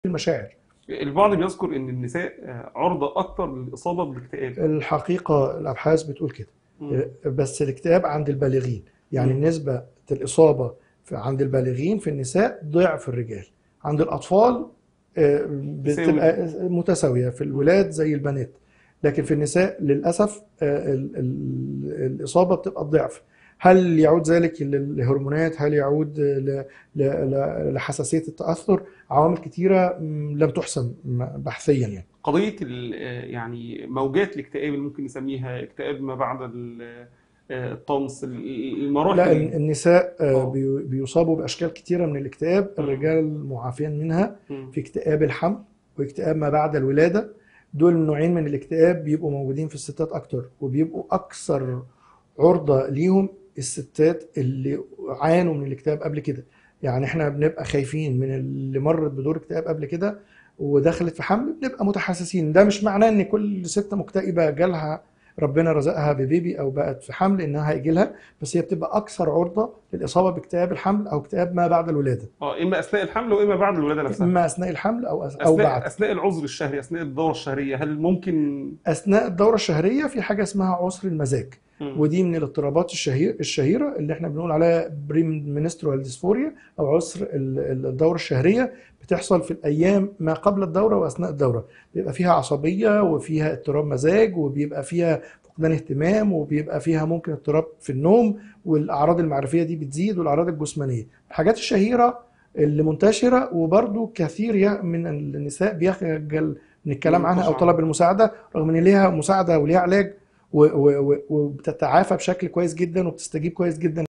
المشاعر البعض بيذكر ان النساء آه، عرضة اكتر للاصابة بالاكتئاب الحقيقة الأبحاث بتقول كده مم. بس الاكتئاب عند البالغين يعني مم. نسبة الإصابة في- عند البالغين في النساء ضعف الرجال عند الأطفال آه، بتبقى متساوية في الولاد زي البنات لكن في النساء للأسف آه، ال- ال- الإصابة بتبقى الضعف هل يعود ذلك للهرمونات هل يعود ل- ل- ل- لحساسية التأثر عوامل كتيرة مم، لم تحسم بحثيا يعني قضية ال- آه، يعني موجات الاكتئاب اللي ممكن نسميها اكتئاب ما بعد ال- آه، الطمس ال- لا المراحل النساء آه، آه. بي- بيصابوا بأشكال كتيرة من الاكتئاب مم. الرجال معافين منها مم. في اكتئاب الحمل واكتئاب ما بعد الولادة دول نوعين من الاكتئاب بيبقوا موجودين في الستات أكتر وبيبقوا أكثر عرضة ليهم الستات اللي عانوا من الاكتئاب قبل كده يعني احنا بنبقى خايفين من اللي مرت بدور اكتئاب قبل كده ودخلت في حمل بنبقى متحسسين ده مش معناه ان كل ست مكتئبة جالها ربنا رزقها ببيبي او بقت في حمل انها هيجي لها بس هي بتبقى اكثر عرضة للاصابة باكتئاب الحمل او اكتئاب ما بعد الولادة اه اما اثناء الحمل واما بعد الولاده نفسها اما اثناء الحمل او او اثناء بعد اثناء العذر الشهري اثناء الدوره الشهريه هل ممكن اثناء الدورة الشهرية في حاجة اسمها عسر المزاج مم. ودي من الاضطرابات الشهير الشهيرة اللي احنا بنقول عليها بريمنسترال ديسفوريا او عسر ال- الدورة الشهرية بتحصل في الايام ما قبل الدورة واثناء الدورة بيبقى فيها عصبية وفيها اضطراب مزاج وبيبقى فيها فقدان اهتمام وبيبقى فيها ممكن اضطراب في النوم والاعراض المعرفية دي بتزيد والاعراض الجسمانية الحاجات الشهيرة اللي منتشرة وبرضو كثير ي- من النساء بيخجل من الكلام عنها او منتشرة. طلب المساعدة رغم ان ليها مساعدة وليها علاج و- و- و- وبتتعافى بشكل كويس جدا وبتستجيب كويس جدا